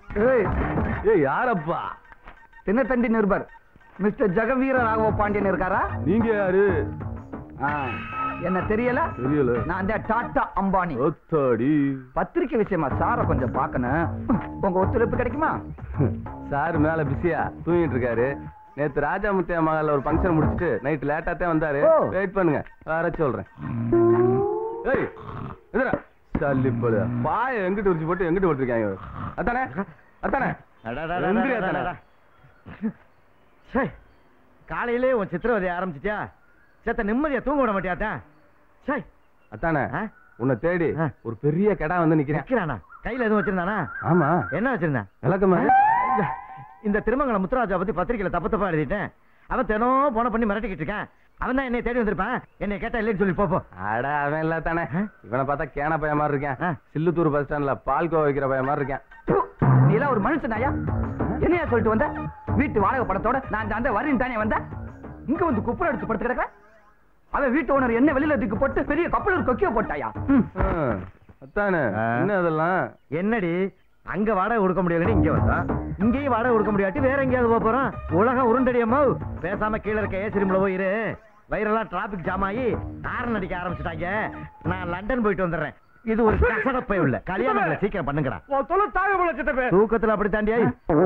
ஏய் ஏய் யாரப்பா தினத்தண்டி நிருபர் மிஸ்டர் ஜெகவீர ராகவ பாண்டியன் இருக்காரா நீங்க யாரு ஆ, என்ன தெரியல தெரியல நான் அந்த டாடா அம்பானி ஒத்தாடி பத்திரிக்கை விஷயமா சார கொஞ்சம் பார்க்கணும் உங்க ஒத்துழைப்பு கிடைக்குமா சார் மேல பிஸியா தூங்கிட்டு இருக்காரு நேத்து ராஜா முத்தையா மகால்ல ஒரு ஃபங்க்ஷன் முடிச்சிட்டு நைட் லேட்டா தான் வந்தாரு ஓ. வெயிட் பண்ணுங்க வர சொல்றேன் ஏய் எதுடா சல்லிப்படு பாய எங்கிட்டு உரிச்சு போட்டு எங்கிட்டு போட்டுருக்காங்க அத்தானே அத்தானே எந்திரி அத்தானே சே காலையிலே உன் சித்திரவதை ஆரம்பிச்சிட்டியா சேத்த நிம்மதியா தூங்க விட மாட்டியாத்தா சே அத்தானே ஆ? உன்னை தேடி ஆ. ஒரு பெரிய கடா வந்து நிக்கிறேன் நிக்கிறானா கையில எதுவும் வச்சிருந்தானா ஆமா என்ன வச்சிருந்தான் விளக்கமா இந்த- இந்த திருமங்கலம் முத்துராஜா பத்தி பத்திரிக்கையில தப்பு தப்பா எழுதிட்டேன் அவன் தினம் போன பண்ணி மிரட்டிக்கிட்டு இருக்கான் அவன் தான் என்னை தேடி வந்திருப்பான் என்னை கேட்டா இல்லைன்னு சொல்லி போப்போ அட அவன் இல்ல தானே இவனை பார்த்தா கேன பையன் மாதிரி இருக்கேன் ஆ. சில்லுத்தூர் பஸ் ஸ்டாண்ட்ல பால்கோ வைக்கிற பையன் மாதிரி இருக்கேன் ப்பு, நீ எல்லாம் ஒரு மனுஷனாயா என்னையா சொல்லிட்டு வந்த வீட்டு வாடகை பணத்தோட நான் அந்த வரேன் தானே வந்தேன் இங்க வந்து குப்பை எடுத்து படுத்து கிடக்க அவன் வீட்டு ஓனர் என்ன வெளியில தூக்கி போட்டு பெரிய கப்பலூர் கொக்கிய போட்டாயா ம். ஆ, அத்தானே ஆ. என்ன அதெல்லாம் என்னடி அங்க வாடகை கொடுக்க முடியலன்னு இங்க வந்தோம் இங்கேயும் வாடகை கொடுக்க முடியாட்டி வேற எங்கேயாவது போக போறோம் உலகம் உருண்டடியம்மோ பேசாம கீழே இருக்க ஏசி ரூம்ல போய் இரு வயிறெல்லாம் டிராபிக் ஜாம் ஆகி ஹாரன் அடிக்க ஆரம்பிச்சுட்டாங்க நான் லண்டன் போயிட்டு வந்துடுறேன் இது ஒரு கசடப்பை உள்ள கல்யாணங்களை சீக்கிரம் பண்ணுங்கடா தூக்கத்துல அப்படி தாண்டியா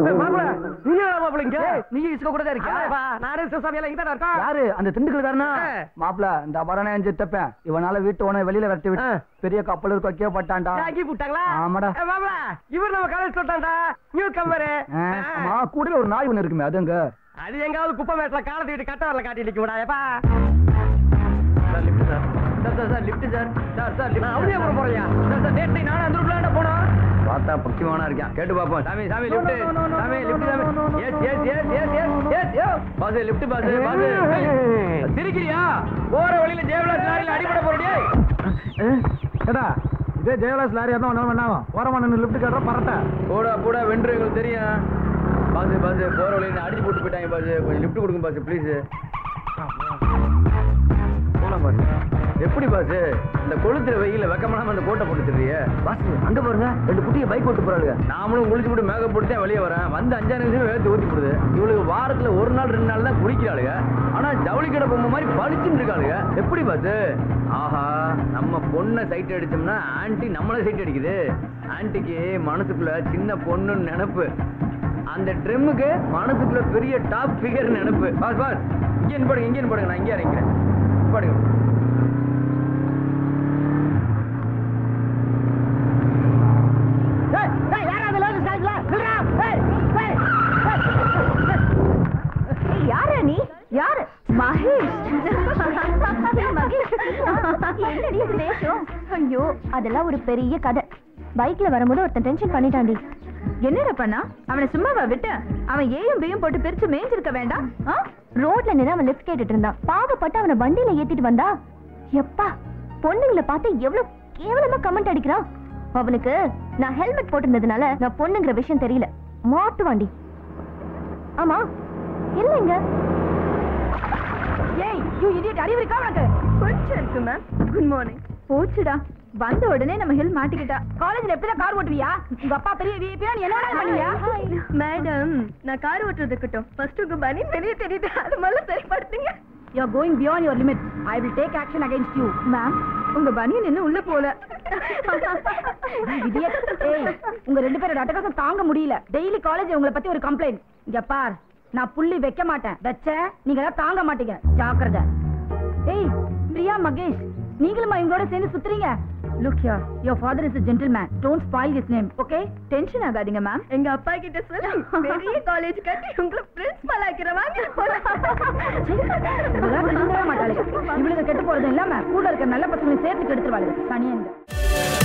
ஏய், நீ இசுக்க கூட தான் இருக்கியா யாரு அந்த திண்டுக்கல்காரனா மாப்பிள இந்த அபரண என் சித்தப்பேன் இவனால வீட்டு ஓனர் வெளியில விரட்டி விட்டு பெரிய கப்பலூர் கொக்கிய போட்டான்டா ஆமாடா இவர் நம்ம காலேஜ் சொல்லிட்டாண்டா நியூ கம்பரு ஆ, ஆமா கூட ஒரு நாய் ஒண்ணு இருக்குமே அதுங்க அது எங்காவது குப்பை மேட்ல காலை தூக்கிட்டு கட்ட வரல காட்டி நிக்க விடாயப்பா sir lift sir sir sir sir lift sir sir sir lift அப்படியே போற போறியா சார் சார் நேற்று நானும் அந்த ரூட்ல போனோம் பார்த்தா பக்திமானா இருக்கேன் கேட்டு பாப்போம் சாமி சாமி லிஃப்ட் சாமி லிஃப்ட் சாமி yes yes yes yes yes yes yo boss lift boss boss சிரிக்கிறியா போற வழியில ஜெயவிலாஸ் லாரியில அடிபட போறடியே ஏடா இதே ஜெயவலாஸ் லாரியா தான் ஒன்றும் பண்ணாங்க ஓரமா நின்று லிஃப்ட் கட்டுற பரட்ட போடா போடா வென்று எங்களுக்கு தெரியும் பாஸ் பாஸ் போற வழியில அடிச்சு போட்டு போயிட்டாங்க பாஸ் கொஞ்சம் லிஃப்ட் கொடுங்க பாஸ் ப்ளீஸ் போலாம் பாஸ் எப்படி பாஸ் இந்த கொளுத்துற வெயில வெக்கமான அந்த கோட்டை போட்டு தெரியே பாஸ் அங்க பாருங்க ரெண்டு குட்டியை பைக் ஓட்டு போறாங்க நாமளும் குளிச்சு போட்டு மேக்கப் போட்டு தான் வெளியே வரேன் வந்து அஞ்சாறு நிமிஷம் வேர்த்து ஊத்தி போடுது இவளுக்கு வாரத்துல ஒரு நாள் ரெண்டு நாள் தான் குளிக்கிறாளுங்க ஆனா ஜவுளி கடை பொம்மை மாதிரி பளிச்சுன்னு இருக்காளுங்க எப்படி பாஸ் ஆஹா நம்ம பொண்ணை சைட் அடிச்சோம்னா ஆன்ட்டி நம்மள சைட் அடிக்குது ஆன்ட்டிக்கு மனசுக்குள்ள சின்ன பொண்ணுன்னு நினைப்பு அந்த ட்ரிம்முக்கு மனசுக்குள்ள பெரிய டாப் ஃபிகர் நினைப்பு பாஸ் பாஸ் இங்கே போடுங்க இங்கே போடுங்க நான் இங்கே இறங்கிறேன் போடுங்க யாரு நீ யாரு மகேஷ் என்னடி இது வேஷம் ஐயோ அதெல்லாம் ஒரு பெரிய கதை பைக்ல வரும்போது ஒருத்தன் டென்ஷன் பண்ணிட்டாண்டி என்னடா பண்ணா அவனை சும்மாவா விட்டு அவன் ஏயும் பியும் போட்டு பிரிச்சு மேய்ஞ்சிருக்க வேண்டாம் ஆ? ரோட்ல நின்று அவன் லிஃப்ட் கேட்டுட்டு இருந்தான் பாவப்பட்டு அவனை வண்டியில ஏத்திட்டு வந்தா எப்பா பொண்ணுங்களை பார்த்து எவ்வளவு கேவலமா கமெண்ட் அடிக்கிறான் அவனுக்கு நான் ஹெல்மெட் போட்டிருந்ததுனால நான் பொண்ணுங்கிற விஷயம் தெரியல மாட்டு வண்டி ஆமா இல்லைங்க ஏய் யூ இடியட் அறிவு இருக்கா உனக்கு கொஞ்சம் இருக்கு மேம் குட் மார்னிங் போச்சுடா வந்த உடனே நம்ம ஹெல் மாட்டிக்கிட்டா காலேஜ்ல எப்பதான் கார் ஓட்டுவியா உங்க அப்பா பெரிய விஐபியா நீ என்ன வேணாலும் பண்ணுவியா மேடம் நான் கார் ஓட்டுறது இருக்கட்டும் ஃபர்ஸ்ட் உங்க பனி வெளியே தெரியுது அது முதல்ல சரிப்படுத்துங்க you are going beyond your limit I will take action against you ma'am உங்க பனியன் என்ன உள்ள போல idiot. ஏய் உங்க ரெண்டு பேரோட அட்டகாசம் தாங்க முடியல டெய்லி காலேஜ் உங்களை பத்தி ஒரு கம்ப்ளைண்ட் இங்க பார் நான் புள்ளி வைக்க மாட்டேன் வச்சேன் நீங்க எல்லாம் தாங்க மாட்டீங்க ஜாக்கிரதை ஏய் பிரியா மகேஷ் நீங்களுமா இவங்களோட சேர்ந்து சுத்துறீங்க look yeah your father is a gentleman don't spoil his name okay tension ஆகாதீங்க மேம் எங்க அப்பா கிட்ட சொல்லி பெரிய காலேஜ் கட்டி உங்களை பிரின்சிபல் ஆக்கிறவாங்க மாட்டாளுங்க இவளுக்கு கெட்டு போறது இல்லாம கூட இருக்க நல்ல பசங்களை சேர்த்து கெடுத்துருவாளுங்க சனியன்